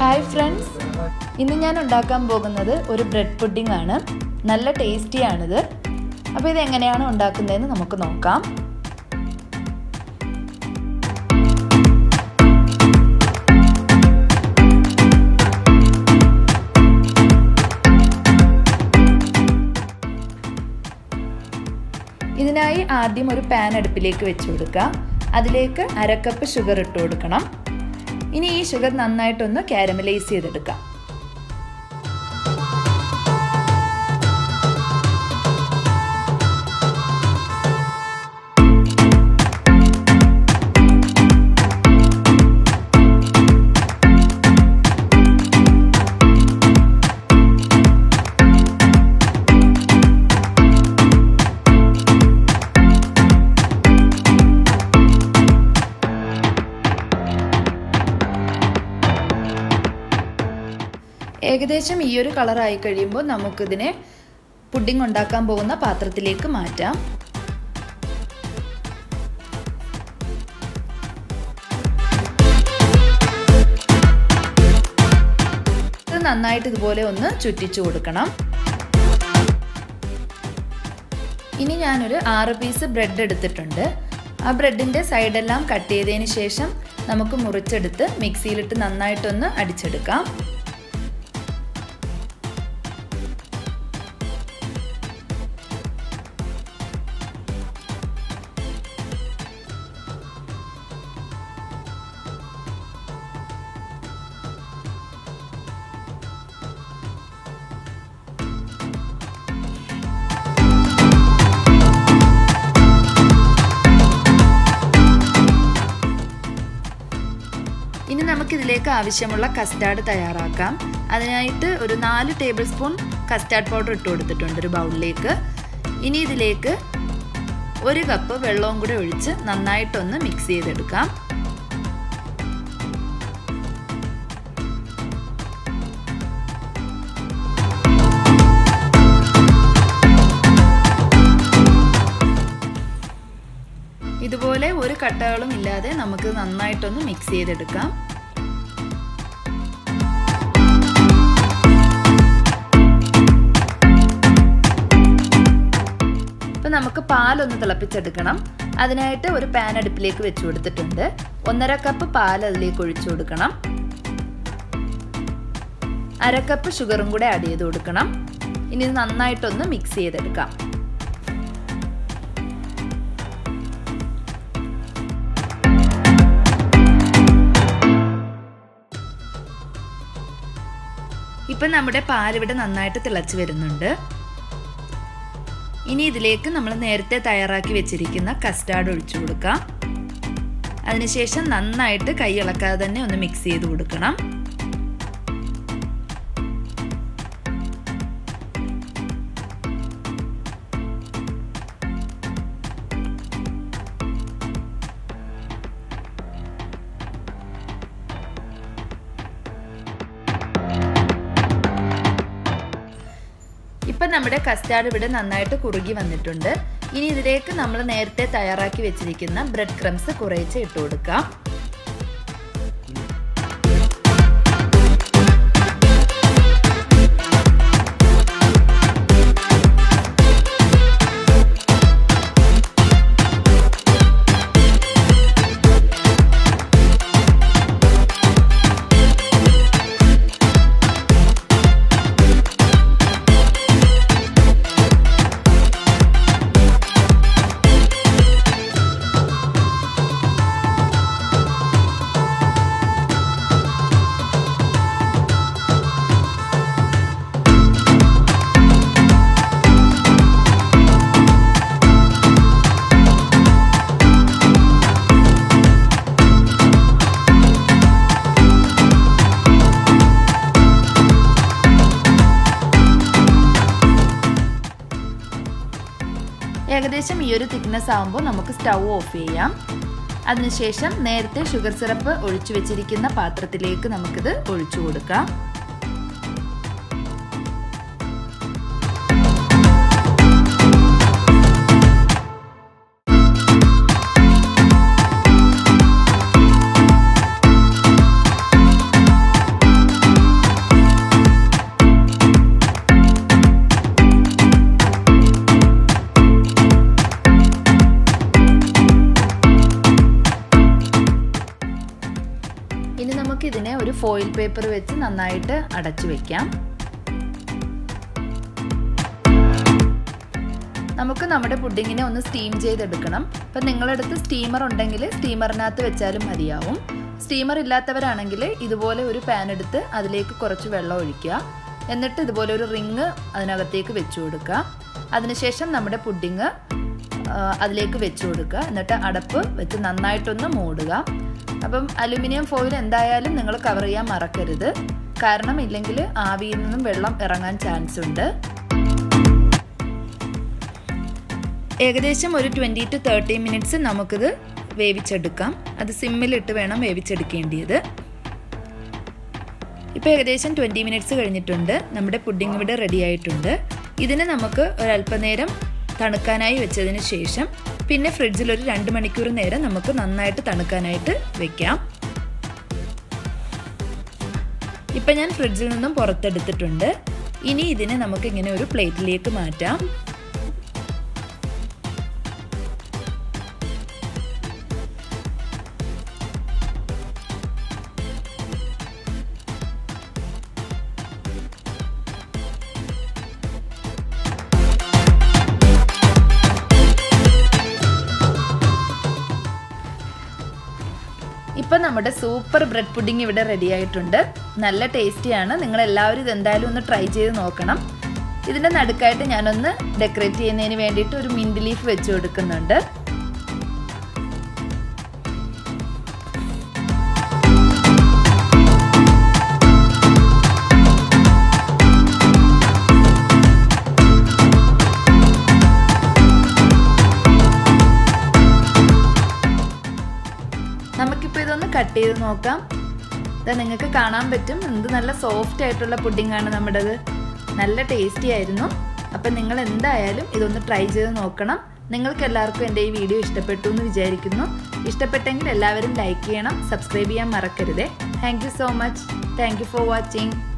hi friends ഇന്ന് ഞാൻ ഉണ്ടാക്കാൻ പോകുന്നത് ഒരു ബ്രെഡ് പുഡിംഗ് ആണ് നല്ല ടേസ്റ്റിയാണിത് അപ്പോൾ ഇത് എങ്ങനെയാണ് ഉണ്ടാക്കുന്നതെന്ന് നമുക്ക് നോക്കാം ഇതിനായി ആദ്യം ഒരു പാൻ അടുപ്പിലേക്ക് വെച്ച് കൊടുക്കുക അതിലേക്ക് അരക്കപ്പ് ഷുഗർ ഇട്ട് കൊടുക്കണം ഇനി ഈ ഷുഗർ നന്നായിട്ടൊന്ന് കാരമലൈസ് ചെയ്തെടുക്കാം ഏകദേശം ഈ ഒരു കളറായി കഴിയുമ്പോൾ നമുക്കിതിനെ പുഡിംഗ് ഉണ്ടാക്കാൻ പോകുന്ന പാത്രത്തിലേക്ക് മാറ്റാം ഇത് നന്നായിട്ട് ഇതുപോലെ ഒന്ന് ചുറ്റിച്ചു കൊടുക്കണം ഇനി ഞാനൊരു ആറ് പീസ് ബ്രെഡ് എടുത്തിട്ടുണ്ട് ആ ബ്രെഡിൻ്റെ സൈഡെല്ലാം കട്ട് ചെയ്തതിന് ശേഷം നമുക്ക് മുറിച്ചെടുത്ത് മിക്സിയിലിട്ട് നന്നായിട്ടൊന്ന് അടിച്ചെടുക്കാം ഇനി നമുക്കിതിലേക്ക് ആവശ്യമുള്ള കസ്റ്റാർഡ് തയ്യാറാക്കാം അതിനായിട്ട് ഒരു നാല് ടേബിൾ സ്പൂൺ കസ്റ്റാർഡ് പൗഡർ ഇട്ട് കൊടുത്തിട്ടുണ്ട് ഒരു ബൗളിലേക്ക് ഇനി ഇതിലേക്ക് ഒരു കപ്പ് വെള്ളവും കൂടെ ഒഴിച്ച് നന്നായിട്ടൊന്ന് മിക്സ് ചെയ്തെടുക്കാം ഇതുപോലെ ഒരു കട്ടകളും ഇല്ലാതെ നമുക്ക് നന്നായിട്ടൊന്ന് മിക്സ് ചെയ്തെടുക്കാം ഇപ്പം നമുക്ക് പാലൊന്ന് തിളപ്പിച്ചെടുക്കണം അതിനായിട്ട് ഒരു പാൻ അടുപ്പിലേക്ക് വെച്ച് കൊടുത്തിട്ടുണ്ട് ഒന്നര കപ്പ് പാൽ അതിലേക്ക് ഒഴിച്ചു കൊടുക്കണം അര കപ്പ് ഷുഗറും കൂടെ ആഡ് ചെയ്ത് കൊടുക്കണം ഇനി ഇത് നന്നായിട്ടൊന്ന് മിക്സ് ചെയ്തെടുക്കാം ഇപ്പം നമ്മുടെ പാലിവിടെ നന്നായിട്ട് തിളച്ച് വരുന്നുണ്ട് ഇനി ഇതിലേക്ക് നമ്മൾ നേരത്തെ തയ്യാറാക്കി വെച്ചിരിക്കുന്ന കസ്റ്റാർഡ് ഒഴിച്ചു കൊടുക്കാം അതിനുശേഷം നന്നായിട്ട് കൈ ഇളക്കാതെ തന്നെ ഒന്ന് മിക്സ് ചെയ്ത് കൊടുക്കണം ഇപ്പം നമ്മുടെ കസ്റ്റാർഡ് ഇവിടെ നന്നായിട്ട് കുറുകി വന്നിട്ടുണ്ട് ഇനി ഇതിലേക്ക് നമ്മൾ നേരത്തെ തയ്യാറാക്കി വെച്ചിരിക്കുന്ന ബ്രെഡ് ക്രംസ് കുറേച്ച് ഇട്ട് കൊടുക്കാം ഏകദേശം ഈ ഒരു തിക്നെസ് ആകുമ്പോൾ നമുക്ക് സ്റ്റൗ ഓഫ് ചെയ്യാം അതിനുശേഷം നേരത്തെ ഷുഗർ സിറപ്പ് ഒഴിച്ചു വെച്ചിരിക്കുന്ന പാത്രത്തിലേക്ക് നമുക്കിത് ഒഴിച്ചു കൊടുക്കാം നമുക്കിതിനെ ഒരു ഫോയിൽ പേപ്പർ വെച്ച് നന്നായിട്ട് അടച്ചു വെക്കാം നമുക്ക് നമ്മുടെ പുഡിങ്ങിനെ ഒന്ന് സ്റ്റീം ചെയ്തെടുക്കണം അപ്പം നിങ്ങളടുത്ത് സ്റ്റീമർ ഉണ്ടെങ്കിൽ സ്റ്റീമറിനകത്ത് വെച്ചാലും മതിയാവും സ്റ്റീമർ ഇല്ലാത്തവരാണെങ്കിൽ ഇതുപോലെ ഒരു പാൻ എടുത്ത് അതിലേക്ക് കുറച്ച് വെള്ളം ഒഴിക്കുക എന്നിട്ട് ഇതുപോലെ ഒരു റിങ് അതിനകത്തേക്ക് വെച്ചു കൊടുക്കുക അതിനുശേഷം നമ്മുടെ പുഡിങ് അതിലേക്ക് വെച്ചു കൊടുക്കുക എന്നിട്ട് അടപ്പ് വെച്ച് നന്നായിട്ടൊന്ന് മൂടുക അപ്പം അലുമിനിയം ഫോയിൽ എന്തായാലും നിങ്ങൾ കവർ ചെയ്യാൻ മറക്കരുത് കാരണം ഇല്ലെങ്കിൽ ആവിയിൽ നിന്നും വെള്ളം ഇറങ്ങാൻ ചാൻസ് ഉണ്ട് ഏകദേശം ഒരു ട്വൻറ്റി ടു തേർട്ടി മിനിറ്റ്സ് നമുക്കിത് വേവിച്ചെടുക്കാം അത് സിമ്മിലിട്ട് വേണം വേവിച്ചെടുക്കേണ്ടത് ഇപ്പോൾ ഏകദേശം ട്വൻറ്റി മിനിറ്റ്സ് കഴിഞ്ഞിട്ടുണ്ട് നമ്മുടെ പുഡിംഗ് ഇവിടെ റെഡി ആയിട്ടുണ്ട് ഇതിനെ നമുക്ക് ഒരല്പനേരം തണുക്കാനായി വെച്ചതിന് ശേഷം പിന്നെ ഫ്രിഡ്ജിൽ ഒരു രണ്ട് മണിക്കൂർ നേരം നമുക്ക് നന്നായിട്ട് തണുക്കാനായിട്ട് വെക്കാം ഇപ്പം ഞാൻ ഫ്രിഡ്ജിൽ നിന്നും പുറത്തെടുത്തിട്ടുണ്ട് ഇനി ഇതിനെ നമുക്ക് ഇങ്ങനെ ഒരു പ്ലേറ്റിലേക്ക് മാറ്റാം ഇപ്പം നമ്മുടെ സൂപ്പർ ബ്രെഡ് പുഡിംഗ് ഇവിടെ റെഡി ആയിട്ടുണ്ട് നല്ല ടേസ്റ്റിയാണ് നിങ്ങൾ എല്ലാവരും ഇത് എന്തായാലും ഒന്ന് ട്രൈ ചെയ്ത് നോക്കണം ഇതിൻ്റെ നടുക്കായിട്ട് ഞാനൊന്ന് ഡെക്കറേറ്റ് ചെയ്യുന്നതിന് വേണ്ടിയിട്ട് ഒരു മിൻറ്റ് ലീഫ് വെച്ച് കൊടുക്കുന്നുണ്ട് നമുക്കിപ്പോൾ ഇതൊന്ന് കട്ട് ചെയ്ത് നോക്കാം ഇതാ നിങ്ങൾക്ക് കാണാൻ പറ്റും എന്ത് നല്ല സോഫ്റ്റ് ആയിട്ടുള്ള പുഡിംഗ് ആണ് നമ്മുടേത് നല്ല ടേസ്റ്റി ആയിരുന്നു അപ്പം നിങ്ങൾ എന്തായാലും ഇതൊന്ന് ട്രൈ ചെയ്ത് നോക്കണം നിങ്ങൾക്ക് എല്ലാവർക്കും എൻ്റെ ഈ വീഡിയോ ഇഷ്ടപ്പെട്ടു എന്ന് വിചാരിക്കുന്നു ഇഷ്ടപ്പെട്ടെങ്കിൽ എല്ലാവരും ലൈക്ക് ചെയ്യണം സബ്സ്ക്രൈബ് ചെയ്യാൻ മറക്കരുതേ thank you so much thank you for watching